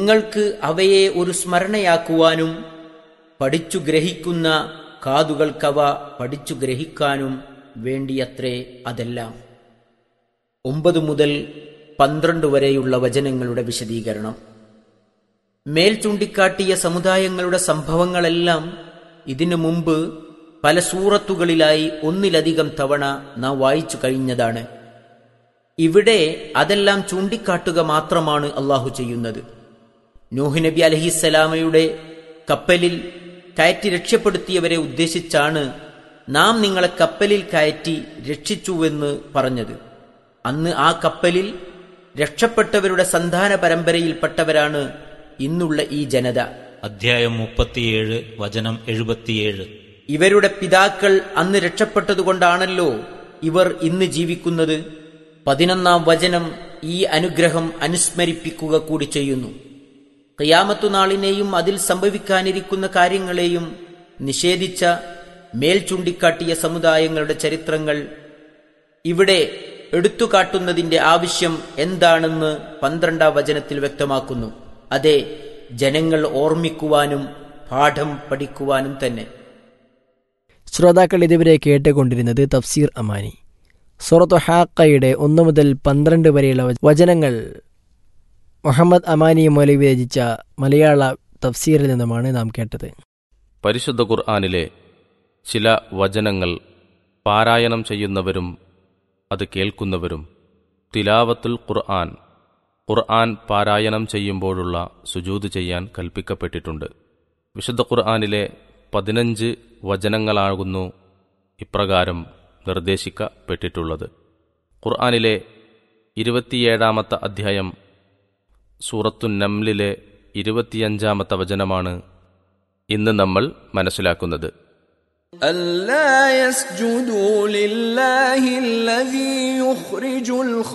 നിങ്ങൾക്ക് അവയെ ഒരു സ്മരണയാക്കുവാനും പഠിച്ചു ഗ്രഹിക്കുന്ന കാതുകൾക്കവ പഠിച്ചു ഗ്രഹിക്കാനും വേണ്ടിയത്രേ അതെല്ലാം ഒമ്പത് മുതൽ പന്ത്രണ്ട് വരെയുള്ള വചനങ്ങളുടെ വിശദീകരണം മേൽ ചൂണ്ടിക്കാട്ടിയ സമുദായങ്ങളുടെ സംഭവങ്ങളെല്ലാം ഇതിനു മുമ്പ് പല സൂറത്തുകളിലായി ഒന്നിലധികം തവണ നാം വായിച്ചു കഴിഞ്ഞതാണ് ഇവിടെ അതെല്ലാം ചൂണ്ടിക്കാട്ടുക മാത്രമാണ് അള്ളാഹു ചെയ്യുന്നത് നൂഹ് നബി അലഹിസ്സലാമയുടെ കപ്പലിൽ കയറ്റി രക്ഷപ്പെടുത്തിയവരെ ഉദ്ദേശിച്ചാണ് നാം നിങ്ങളെ കപ്പലിൽ കയറ്റി രക്ഷിച്ചുവെന്ന് പറഞ്ഞത് അന്ന് ആ കപ്പലിൽ രക്ഷപ്പെട്ടവരുടെ സന്താന പരമ്പരയിൽപ്പെട്ടവരാണ് ഇന്നുള്ള ഈ ജനത അധ്യായം മുപ്പത്തിയേഴ് വചനം എഴുപത്തിയേഴ് ഇവരുടെ പിതാക്കൾ അന്ന് രക്ഷപ്പെട്ടതുകൊണ്ടാണല്ലോ ഇവർ ഇന്ന് ജീവിക്കുന്നത് പതിനൊന്നാം വചനം ഈ അനുഗ്രഹം അനുസ്മരിപ്പിക്കുക കൂടി ചെയ്യുന്നു ഖിയാമത്തു നാളിനെയും അതിൽ സംഭവിക്കാനിരിക്കുന്ന കാര്യങ്ങളെയും നിഷേധിച്ച മേൽ ചൂണ്ടിക്കാട്ടിയ സമുദായങ്ങളുടെ ചരിത്രങ്ങൾ ഇവിടെ എടുത്തുകാട്ടുന്നതിന്റെ ആവശ്യം എന്താണെന്ന് പന്ത്രണ്ടാം വചനത്തിൽ വ്യക്തമാക്കുന്നു അതെ ജനങ്ങൾ ഓർമ്മിക്കുവാനും പാഠം പഠിക്കുവാനും തന്നെ ശ്രോതാക്കൾ ഇതുവരെ കേട്ടുകൊണ്ടിരുന്നത് തഫ്സീർ അമാനി സൂറത്തു ഹാക്കയുടെ ഒന്ന് മുതൽ പന്ത്രണ്ട് വരെയുള്ള വചനങ്ങൾ മുഹമ്മദ് അമാനി മൗലവി രചിച്ച മലയാള തഫ്സീറിൽ നിന്നുമാണ് നാം കേട്ടത് പരിശുദ്ധ ഖുർആാനിലെ ചില വചനങ്ങൾ പാരായണം ചെയ്യുന്നവരും അത് കേൾക്കുന്നവരും തിലാവത്തുൽ ഖുർആൻ ഖുർആൻ പാരായണം ചെയ്യുമ്പോഴുള്ള സുജൂത് ചെയ്യാൻ കൽപ്പിക്കപ്പെട്ടിട്ടുണ്ട് വിശുദ്ധ ഖുർആാനിലെ പതിനഞ്ച് വചനങ്ങളാകുന്നു ഇപ്രകാരം നിർദ്ദേശിക്കപ്പെട്ടിട്ടുള്ളത് ഖുർആാനിലെ ഇരുപത്തിയേഴാമത്തെ അധ്യായം സൂറത്തു നംലിലെ ഇരുപത്തിയഞ്ചാമത്തെ വചനമാണ് ഇന്ന് നമ്മൾ മനസ്സിലാക്കുന്നത് ألا يسجدوا لله الذي يخرج الخ